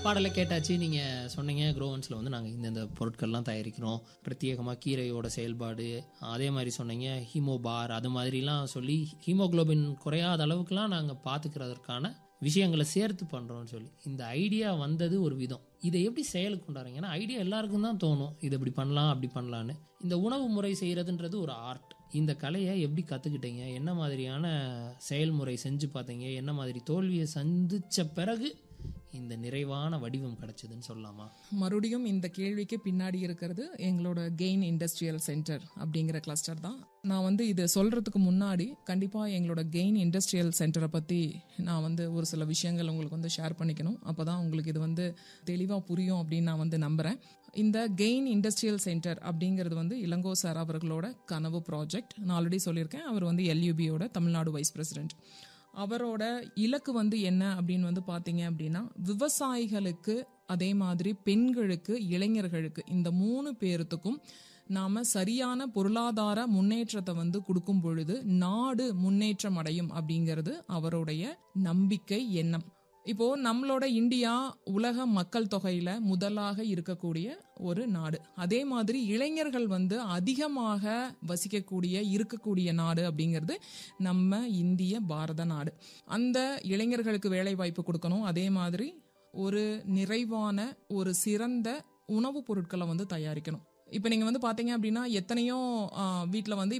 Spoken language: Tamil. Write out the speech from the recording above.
பாடலை கேட்டாச்சு நீங்கள் சொன்னீங்க க்ரோவன்ஸில் வந்து நாங்கள் இந்தந்த பொருட்கள்லாம் தயாரிக்கிறோம் பிரத்யேகமாக கீரையோட செயல்பாடு அதே மாதிரி சொன்னீங்க ஹீமோபார் அது மாதிரிலாம் சொல்லி ஹீமோகுளோபின் குறையாத அளவுக்குலாம் நாங்கள் பார்த்துக்கிறதற்கான விஷயங்களை சேர்த்து பண்ணுறோம்னு சொல்லி இந்த ஐடியா வந்தது ஒரு விதம் இதை எப்படி செயலுக்கு கொண்டாடுறீங்க ஏன்னா ஐடியா எல்லாருக்கும் தான் தோணும் இது இப்படி பண்ணலாம் அப்படி பண்ணலான்னு இந்த உணவு முறை செய்கிறதுன்றது ஒரு ஆர்ட் இந்த கலையை எப்படி கற்றுக்கிட்டீங்க என்ன மாதிரியான செயல்முறை செஞ்சு பார்த்தீங்க என்ன மாதிரி தோல்வியை சந்திச்ச பிறகு இந்த நிறைவான வடிவம் கிடைச்சதுன்னு சொல்லலாமா மறுபடியும் இந்த கேள்விக்கு பின்னாடி இருக்கிறது எங்களோட கெயின் இண்டஸ்ட்ரியல் சென்டர் அப்படிங்கிற கிளஸ்டர் தான் நான் வந்து இது சொல்றதுக்கு முன்னாடி கண்டிப்பா எங்களோட கெயின் இண்டஸ்ட்ரியல் சென்டரை பத்தி நான் வந்து ஒரு சில விஷயங்கள் உங்களுக்கு வந்து ஷேர் பண்ணிக்கணும் அப்பதான் உங்களுக்கு இது வந்து தெளிவா புரியும் அப்படின்னு நான் வந்து நம்புறேன் இந்த கெயின் இண்டஸ்ட்ரியல் சென்டர் அப்படிங்கிறது வந்து இளங்கோ சார் அவர்களோட கனவு ப்ராஜெக்ட் நான் ஆல்ரெடி சொல்லியிருக்கேன் அவர் வந்து எல்யூபியோட தமிழ்நாடு வைஸ் பிரசிடென்ட் அவரோட இலக்கு வந்து என்ன அப்படின்னு வந்து பாத்தீங்க அப்படின்னா விவசாயிகளுக்கு அதே மாதிரி பெண்களுக்கு இளைஞர்களுக்கு இந்த மூணு பேர்த்துக்கும் நாம சரியான பொருளாதார முன்னேற்றத்தை வந்து கொடுக்கும் பொழுது நாடு முன்னேற்றம் அடையும் அப்படிங்கிறது அவருடைய நம்பிக்கை எண்ணம் இப்போ நம்மளோட இந்தியா உலக மக்கள் தொகையில முதலாக இருக்கக்கூடிய ஒரு நாடு அதே மாதிரி இளைஞர்கள் வந்து அதிகமாக வசிக்கக்கூடிய இருக்கக்கூடிய நாடு அப்படிங்கிறது நம்ம இந்திய பாரத நாடு அந்த இளைஞர்களுக்கு வேலை வாய்ப்பு கொடுக்கணும் அதே மாதிரி ஒரு நிறைவான ஒரு சிறந்த உணவுப் பொருட்களை வந்து தயாரிக்கணும் இப்போ நீங்கள் வந்து பார்த்தீங்க அப்படின்னா எத்தனையோ வீட்டில் வந்து